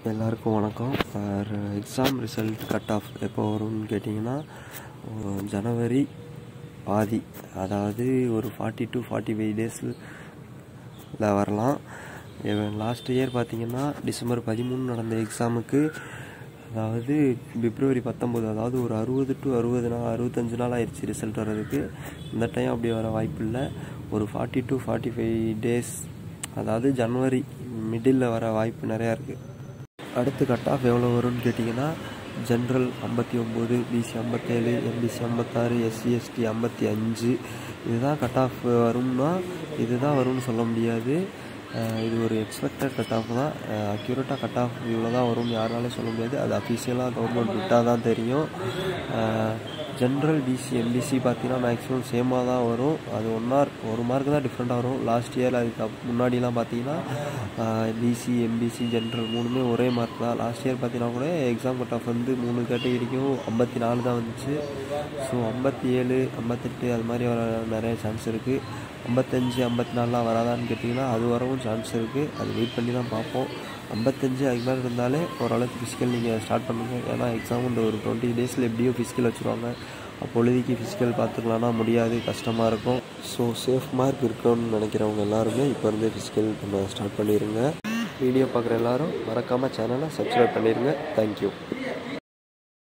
எல்லாருக்கும் வணக்கம் exam result cut off எப்போ வரும்னு கேட்டிங்கன்னா அஹ், ஜனவரி பாதி அதாவது ஒரு ஃபார்ட்டி டு ஃபார்ட்டி ஃபைவ் டேஸில் வரலாம் லாஸ்ட் இயர் பார்த்தீங்கன்னா டிசம்பர் பதிமூணு நடந்த எக்ஸாமுக்கு அதாவது பிப்ரவரி பத்தொம்போது அதாவது ஒரு அறுபது டு அறுபது நாள் அறுபத்தஞ்சு நாள் ஆயிடுச்சு ரிசல்ட் வர்றதுக்கு இந்த டைம் அப்படி வர வாய்ப்பு இல்லை ஒரு forty to forty five days அதாவது ஜனவரி மிடில் வர வாய்ப்பு நிறையா இருக்குது அடுத்து கட் ஆஃப் எவ்வளோ வரும்னு கேட்டிங்கன்னா ஜென்ரல் ஐம்பத்தி ஒம்பது பிசி ஐம்பத்தேழு எம்பிசி ஐம்பத்தாறு எஸ்சி எஸ்டி ஐம்பத்தி அஞ்சு இதுதான் கட் ஆஃப் வரும்னா இதுதான் வரும்னு சொல்ல முடியாது அஹ் இது ஒரு எக்ஸ்பெக்டட் கட் ஆஃப் தான் அக்யூரேட்டாக கட் ஆஃப் இவ்வளோ தான் வரும்னு யாராலையும் சொல்ல முடியாது அது அஃபிஷியலாக கவர்மெண்ட் விட்டால் தான் தெரியும் ஜென்ரல் பிசி எம்பிசி பார்த்தீங்கன்னா மேக்ஸிமம் சேமாக தான் வரும் அது ஒன் மார்க் ஒரு மார்க் தான் டிஃப்ரெண்ட்டாக வரும் லாஸ்ட் இயர் அதுக்கு அப்- முன்னாடிலாம் பார்த்தீங்கன்னா பிசி எம்பிசி ஜென்ரல் மூணுமே ஒரே மார்க் தான் லாஸ்ட் இயர் பார்த்தீங்கன்னா கூட எக்ஸாம் கட் ஆஃப் வந்து மூணு கேட்டகிரிக்கும் ஐம்பத்தி நாலு தான் வந்துச்சு ஸோ ஐம்பத்தி ஏழு ஐம்பத்தெட்டு அது மாதிரி வர நிறைய சான்ஸ் இருக்குது ஐம்பத்தஞ்சு ஐம்பத்தி நாலுலாம் வராதான்னு கேட்டிங்கன்னா அது வரவும் சான்ஸ் இருக்குது அது வெயிட் பண்ணி தான் பார்ப்போம் ஐம்பத்தஞ்சு அதுக்கு மேலே இருந்தாலே ஓரளவுக்கு ஃபிசிக்கல் நீங்கள் ஸ்டார்ட் பண்ணுங்கள் ஏன்னா எக்ஸாம் இந்த ஒரு டுவெண்ட்டி டேஸில் எப்படியோ ஃபிசிக்கல் வச்சுருவாங்க அப்பொழுதைக்கு ஃபிசிக்கல் பார்த்துக்கலான்னா முடியாது கஷ்டமாக இருக்கும் ஸோ சேஃப் மார்க் இருக்குன்னு நினைக்கிறவங்க எல்லாருமே இப்போ இருந்தே ஃபிசிக்கல் பண்ண ஸ்டார்ட் பண்ணிடுங்க வீடியோ பார்க்குற எல்லாரும் மறக்காமல் சேனலை சப்ஸ்கிரைப் பண்ணிடுங்க தேங்க்யூ